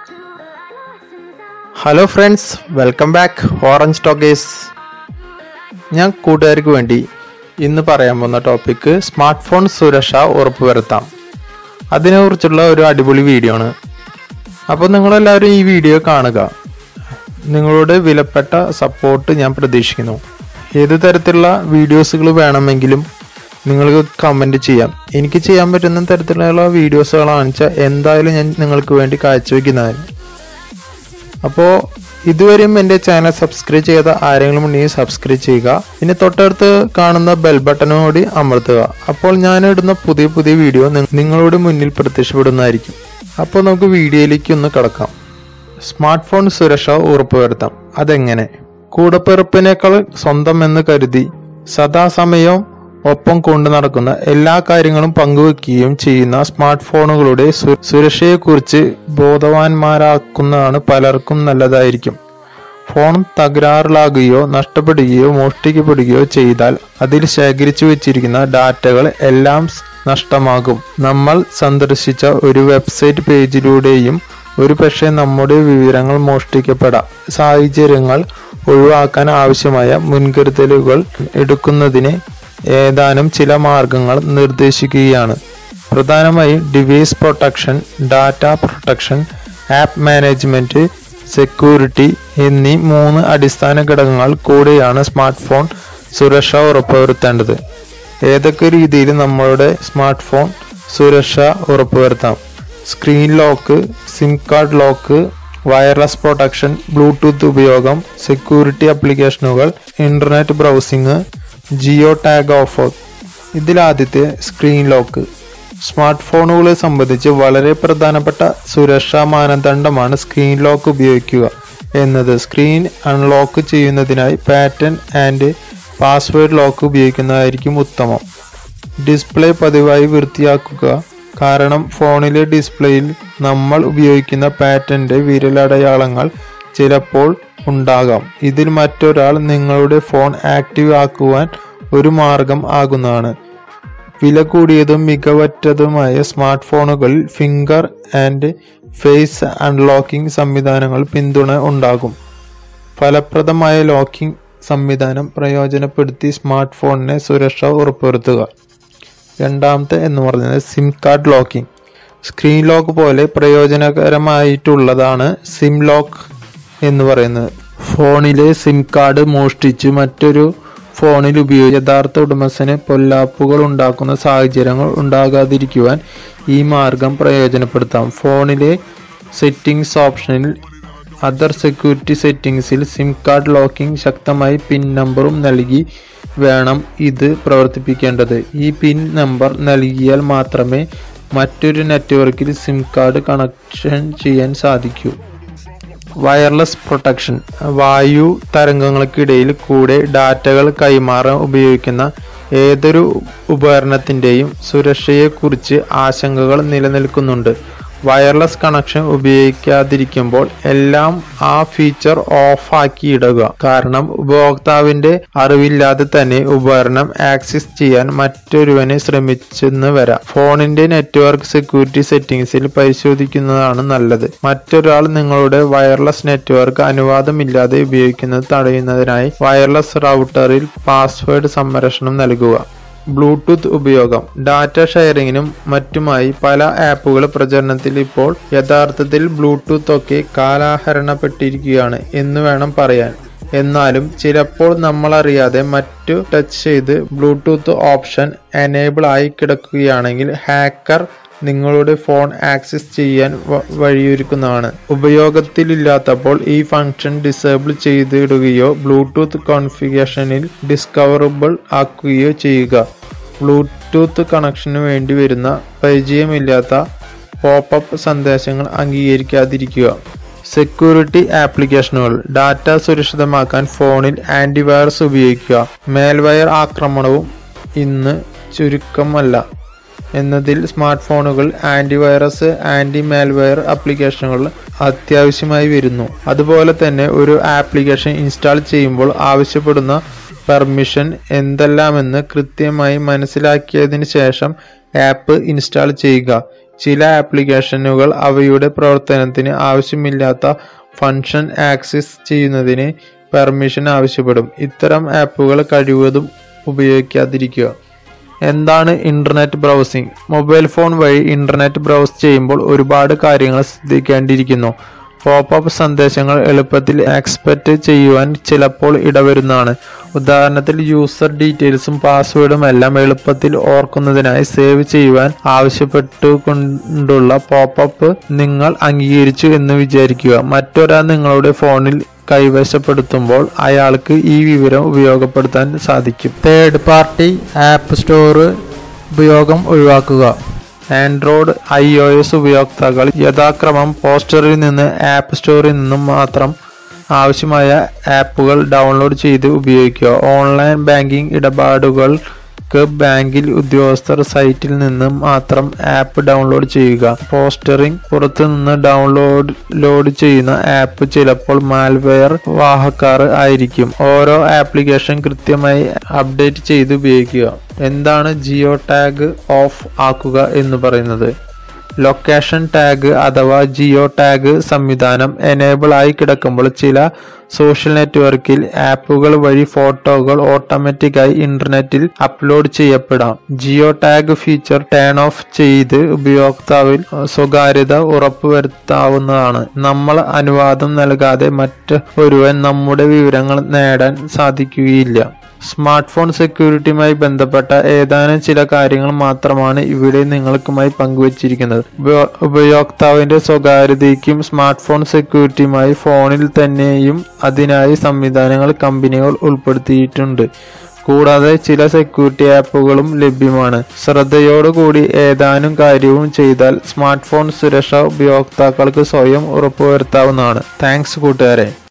hello friends welcome back Orange Talkies ഞാൻ കൂട്ടുകാർക്ക് വേണ്ടി ഇന്ന് പറയാൻ പോകുന്ന ടോപ്പിക്ക് സ്മാർട്ട് ഫോൺ സുരക്ഷ ഉറപ്പുവരുത്താം അതിനെക്കുറിച്ചുള്ള ഒരു അടിപൊളി വീഡിയോ ആണ് അപ്പോൾ നിങ്ങളെല്ലാവരും ഈ വീഡിയോ കാണുക നിങ്ങളുടെ വിലപ്പെട്ട സപ്പോർട്ട് ഞാൻ പ്രതീക്ഷിക്കുന്നു ഏത് തരത്തിലുള്ള വീഡിയോസുകൾ വേണമെങ്കിലും നിങ്ങൾക്ക് കമൻറ്റ് ചെയ്യാം എനിക്ക് ചെയ്യാൻ പറ്റുന്ന തരത്തിലുള്ള വീഡിയോസുകളാണെന്ന് വെച്ചാൽ എന്തായാലും ഞാൻ നിങ്ങൾക്ക് വേണ്ടി കാഴ്ചവെക്കുന്നതാണ് അപ്പോൾ ഇതുവരെയും എൻ്റെ ചാനൽ സബ്സ്ക്രൈബ് ചെയ്ത ആരെങ്കിലും ഉണ്ടെങ്കിൽ സബ്സ്ക്രൈബ് ചെയ്യുക പിന്നെ തൊട്ടടുത്ത് കാണുന്ന ബെൽ ബട്ടണും കൂടി അമർത്തുക അപ്പോൾ ഞാൻ ഇടുന്ന പുതിയ പുതിയ വീഡിയോ നി- നിങ്ങളുടെ മുന്നിൽ പ്രത്യക്ഷപ്പെടുന്നതായിരിക്കും അപ്പോൾ നമുക്ക് വീഡിയോയിലേക്ക് ഒന്ന് കിടക്കാം സ്മാർട്ട് ഫോൺ സുരക്ഷ ഉറപ്പുവരുത്താം അതെങ്ങനെ കൂടപ്പിറപ്പിനേക്കാൾ സ്വന്തം എന്ന് കരുതി സദാസമയവും ഒപ്പം കൊണ്ടു നടക്കുന്ന എല്ലാ കാര്യങ്ങളും പങ്കുവെക്കുകയും ചെയ്യുന്ന സ്മാർട്ട് ഫോണുകളുടെ സു- സുരക്ഷയെക്കുറിച്ച് ബോധവാന്മാരാക്കുന്നതാണ് പലർക്കും നല്ലതായിരിക്കും ഫോൺ തകരാറിലാകുകയോ നഷ്ടപ്പെടുകയോ മോഷ്ടിക്കപ്പെടുകയോ ചെയ്താൽ അതിൽ ശേഖരിച്ചു വെച്ചിരിക്കുന്ന ഡാറ്റകൾ എല്ലാം സ് നഷ്ടമാകും നമ്മൾ സന്ദർശിച്ച ഒരു വെബ്സൈറ്റ് പേജിലൂടെയും ഒരു പക്ഷേ നമ്മുടെ വിവരങ്ങൾ മോഷ്ടിക്കപ്പെടാം സാഹചര്യങ്ങൾ ഒഴിവാക്കാൻ ആവശ്യമായ മുൻകരുതലുകൾ എടുക്കുന്നതിന് ഏതാനും ചില മാർഗങ്ങൾ നിർദ്ദേശിക്കുകയാണ് പ്രധാനമായും device protection data protection app management security എന്നീ മൂന്ന് അടിസ്ഥാന ഘടകങ്ങൾ കൂടെയാണ് സ്മാർട്ട് ഫോൺ സുരക്ഷ ഉറപ്പുവരുത്തേണ്ടത് ഏതൊക്കെ രീതിയിൽ നമ്മളുടെ സ്മാർട്ട് ഫോൺ സുരക്ഷ ഉറപ്പുവരുത്താം screen lock SIM card lock wireless protection Bluetooth ഉപയോഗം സെക്യൂരിറ്റി ആപ്ലിക്കേഷനുകൾ internet browsing geo tag off ഇതിലാദ്യത്തെ സ്ക്രീൻ ലോക്ക് സ്മാർട്ട് ഫോണുകളെ സംബന്ധിച്ച് വളരെ പ്രധാനപ്പെട്ട സുരക്ഷാ മാനദണ്ഡമാണ് സ്ക്രീൻ ലോക്ക് ഉപയോഗിക്കുക എന്നത് സ്ക്രീൻ അൺലോക്ക് ചെയ്യുന്നതിനായി പാറ്റേൺ ആൻഡ് പാസ്വേഡ് ലോക്ക് ഉപയോഗിക്കുന്നതായിരിക്കും ഉത്തമം ഡിസ്പ്ലേ പതിവായി വൃത്തിയാക്കുക കാരണം ഫോണിലെ ഡിസ്പ്ലേയിൽ നമ്മൾ ഉപയോഗിക്കുന്ന പാറ്റന്റെ വിരലടയാളങ്ങൾ ചിലപ്പോൾ ഉണ്ടാകാം ഇതിൽ മറ്റൊരാൾ നിങ്ങളുടെ ഫോൺ ആക്റ്റീവ് ആക്കുവാൻ ഒരു മാർഗം ആകുന്നതാണ് വില കൂടിയതും മികവറ്റതുമായ സ്മാർട്ട് ഫോണുകളിൽ ഫിംഗർ ആൻഡ് ഫേസ് അൺലോക്കിംഗ് സംവിധാനങ്ങൾ പിന്തുണ ഉണ്ടാകും ഫലപ്രദമായ ലോക്കിംഗ് സംവിധാനം പ്രയോജനപ്പെടുത്തി സ്മാർട്ട് ഫോണിനെ സുരക്ഷ ഉറപ്പുവരുത്തുക രണ്ടാമത്തെ എന്ന് പറയുന്നത് SIM card locking screen lock പോലെ പ്രയോജനകരമായിട്ടുള്ളതാണ് സിം ലോക്ക് എന്ന് പറയുന്നത് ഫോണിലെ സിം കാർഡ് മോഷ്ടിച്ച് മറ്റൊരു ഫോണിൽ ഉപയോഗിച്ച് യഥാർത്ഥ ഉടമസ്ഥന് പൊല്ലാപ്പുകൾ ഉണ്ടാക്കുന്ന സാഹചര്യങ്ങൾ ഉണ്ടാകാതിരിക്കുവാൻ ഈ മാർഗം പ്രയോജനപ്പെടുത്താം ഫോണിലെ സെറ്റിംഗ്സ് ഓപ്ഷനിൽ അതർ സെക്യൂരിറ്റി സെറ്റിംഗ്സിൽ സിം കാർഡ് ലോക്കിംഗ് ശക്തമായി പിൻ നമ്പറും നൽകി വേണം ഇത് പ്രവർത്തിപ്പിക്കേണ്ടത് ഈ പിൻ നമ്പർ നൽകിയാൽ മാത്രമേ മറ്റൊരു നെറ്റ്വർക്കിൽ സിം കാർഡ് കണക്ഷൻ ചെയ്യാൻ സാധിക്കൂ വയർലെസ് പ്രൊട്ടക്ഷൻ വായു തരംഗങ്ങൾക്കിടയിൽ കൂടെ ഡാറ്റകൾ കൈമാറാൻ ഉപയോഗിക്കുന്ന ഏതൊരു ഉപകരണത്തിൻ്റെയും സുരക്ഷയെക്കുറിച്ച് ആശങ്കകൾ നിലനിൽക്കുന്നുണ്ട് വയർലെസ് കണക്ഷൻ ഉപയോഗിക്കാതിരിക്കുമ്പോൾ എല്ലാം ആ ഫീച്ചർ ഓഫ് ആക്കി ഇടുക കാരണം ഉപഭോക്താവിന്റെ അറിവില്ലാതെ തന്നെ ഉപകരണം ആക്സസ് ചെയ്യാൻ മറ്റൊരുവനെ ശ്രമിച്ചെന്ന് വരാം ഫോണിന്റെ നെറ്റ്വർക്ക് സെക്യൂരിറ്റി സെറ്റിംഗ്സിൽ പരിശോധിക്കുന്നതാണ് നല്ലത് മറ്റൊരാൾ നിങ്ങളുടെ വയർലെസ് നെറ്റ്വർക്ക് അനുവാദമില്ലാതെ ഉപയോഗിക്കുന്നത് തടയുന്നതിനായി വയർലെസ് റൗട്ടറിൽ പാസ്വേഡ് സംരക്ഷണം നൽകുക ബ്ലൂടൂത്ത് ഉപയോഗം ഡാറ്റ ഷെയറിങ്ങിനും മറ്റുമായി പല ആപ്പുകൾ പ്രചരണത്തിൽ ഇപ്പോൾ യഥാർത്ഥത്തിൽ ബ്ലൂടൂത്ത് ഒക്കെ കാലാഹരണപ്പെട്ടിരിക്കുകയാണ് എന്ന് വേണം പറയാൻ എന്നാലും ചിലപ്പോൾ നമ്മൾ അറിയാതെ മറ്റു ടച്ച് ചെയ്ത് ബ്ലൂടൂത്ത് ഓപ്ഷൻ എനേബിൾ ആയി കിടക്കുകയാണെങ്കിൽ ഹാക്കർ നിങ്ങളുടെ ഫോൺ ആക്സസ് ചെയ്യാൻ വ- വഴിയൊരുക്കുന്നതാണ് ഉപയോഗത്തിലില്ലാത്തപ്പോൾ ഈ ഫംഗ്ഷൻ ഡിസേബിൾ ചെയ്തിടുകയോ ബ്ലൂടൂത്ത് കോൺഫിഗറേഷനിൽ ഡിസ്കവറബിൾ ആക്കുകയോ ചെയ്യുക ബ്ലൂടൂത്ത് കണക്ഷന് വേണ്ടി വരുന്ന പരിചയമില്ലാത്ത പോപ്പപ്പ് സന്ദേശങ്ങൾ അംഗീകരിക്കാതിരിക്കുക സെക്യൂരിറ്റി ആപ്ലിക്കേഷനുകൾ ഡാറ്റ സുരക്ഷിതമാക്കാൻ ഫോണിൽ ആന്റിവൈറസ് ഉപയോഗിക്കുക മേൽവയർ ആക്രമണവും ഇന്ന് ചുരുക്കമല്ല എന്നതിൽ സ്മാർട്ട് ഫോണുകൾ ആന്റിവൈറസ് ആന്റി മാൽവെയർ ആപ്ലിക്കേഷനുകൾ അത്യാവശ്യമായി വരുന്നു അതുപോലെ തന്നെ ഒരു ആപ്ലിക്കേഷൻ ഇൻസ്റ്റാൾ ചെയ്യുമ്പോൾ ആവശ്യപ്പെടുന്ന പെർമിഷൻ എന്തെല്ലാമെന്ന് കൃത്യമായി മനസ്സിലാക്കിയതിന് ശേഷം ആപ്പ് ഇൻസ്റ്റാൾ ചെയ്യുക ചില ആപ്ലിക്കേഷനുകൾ അവയുടെ പ്രവർത്തനത്തിന് ആവശ്യമില്ലാത്ത ഫംഗ്ഷൻ ആക്സസ് ചെയ്യുന്നതിന് പെർമിഷൻ ആവശ്യപ്പെടും ഇത്തരം ആപ്പുകൾ കഴിവതും ഉപയോഗിക്കാതിരിക്കുക എന്താണ് ഇന്റർനെറ്റ് ബ്രൗസിംഗ് മൊബൈൽ ഫോൺ വഴി ഇന്റർനെറ്റ് ബ്രൗസ് ചെയ്യുമ്പോൾ ഒരുപാട് കാര്യങ്ങൾ ശ്രദ്ധിക്കേണ്ടിയിരിക്കുന്നു പോപ്പപ്പ് സന്ദേശങ്ങൾ എളുപ്പത്തിൽ എക്സ്പെക്റ്റ് ചെയ്യുവാൻ ചിലപ്പോൾ ഇടവരുന്നതാണ് ഉദാഹരണത്തിൽ യൂസർ ഡീറ്റെയിൽസും പാസ്വേഡും എല്ലാം എളുപ്പത്തിൽ ഓർക്കുന്നതിനായി സേവ് ചെയ്യുവാൻ ആവശ്യപ്പെട്ടുകൊണ്ടുള്ള പോപ്പപ്പ് നിങ്ങൾ അംഗീകരിച്ചു എന്ന് വിചാരിക്കുക മറ്റൊരാൾ നിങ്ങളുടെ ഫോണിൽ കൈവശപ്പെടുത്തുമ്പോൾ അയാൾക്ക് ഈ വിവരം ഉപയോഗപ്പെടുത്താൻ സാധിക്കും തേർഡ് പാർട്ടി ആപ്പ് സ്റ്റോർ ഉപയോഗം ഒഴിവാക്കുക ആൻഡ്രോയിഡ് ഐ ഒ എസ് ഉപയോക്താക്കൾ യഥാക്രമം പോസ്റ്ററിൽ നിന്ന് ആപ്പ് സ്റ്റോറിൽ നിന്നും മാത്രം ആവശ്യമായ ആപ്പുകൾ ഡൗൺലോഡ് ചെയ്ത് ഉപയോഗിക്കുക ഓൺലൈൻ ബാങ്കിംഗ് ഇടപാടുകൾക്ക് ബാങ്കിൽ ഉദ്യോഗസ്ഥർ സൈറ്റിൽ നിന്ന് മാത്രം ആപ്പ് ഡൗൺലോഡ് ചെയ്യുക പോസ്റ്ററിംഗ് പുറത്തു നിന്ന് ഡൗൺലോഡ് ലോഡ് ചെയ്യുന്ന ആപ്പ് ചിലപ്പോൾ മാൽവെയർ വാഹക്കാർ ആയിരിക്കും ഓരോ ആപ്ലിക്കേഷൻ കൃത്യമായി അപ്ഡേറ്റ് ചെയ്ത് ഉപയോഗിക്കുക എന്താണ് ജിയോ ടാഗ് ഓഫ് ആക്കുക എന്ന് പറയുന്നത് ലൊക്കേഷൻ ടാഗ് അഥവാ ജിയോ ടാഗ് സംവിധാനം എനേബിൾ ആയി കിടക്കുമ്പോൾ ചില സോഷ്യൽ നെറ്റ്വർക്കിൽ ആപ്പുകൾ വഴി ഫോട്ടോകൾ ഓട്ടോമാറ്റിക്കായി ഇന്റർനെറ്റിൽ അപ്ലോഡ് ചെയ്യപ്പെടാം geo tag feature turn off ചെയ്ത് ഉപയോക്താവിൽ സ്വകാര്യത ഉറപ്പുവരുത്താവുന്നതാണ് നമ്മൾ അനുവാദം നൽകാതെ മറ്റ് ഒരുവൻ നമ്മുടെ വിവരങ്ങൾ നേടാൻ സാധിക്കുകയില്ല സ്മാർട്ട് ഫോൺ സെക്യൂരിറ്റിയുമായി ബന്ധപ്പെട്ട ഏതാനും ചില കാര്യങ്ങൾ മാത്രമാണ് ഇവിടെ നിങ്ങൾക്കുമായി പങ്കുവച്ചിരിക്കുന്നത് ഉപയോ- ഉപയോക്താവിന്റെ സ്വകാര്യതയ്ക്കും സ്മാർട്ട് ഫോൺ സെക്യൂരിറ്റിയുമായി ഫോണിൽ തന്നെയും അതിനായി സംവിധാനങ്ങൾ കമ്പനികൾ ഉൾപ്പെടുത്തിയിട്ടുണ്ട് കൂടാതെ ചില സെക്യൂരിറ്റി ആപ്പുകളും ലഭ്യമാണ് ശ്രദ്ധയോടുകൂടി ഏതാനും കാര്യവും ചെയ്താൽ സ്മാർട്ട് ഫോൺ സുരക്ഷ ഉപയോക്താക്കൾക്ക് സ്വയം ഉറപ്പുവരുത്താവുന്നതാണ് താങ്ക്സ് കൂട്ടുകാരെ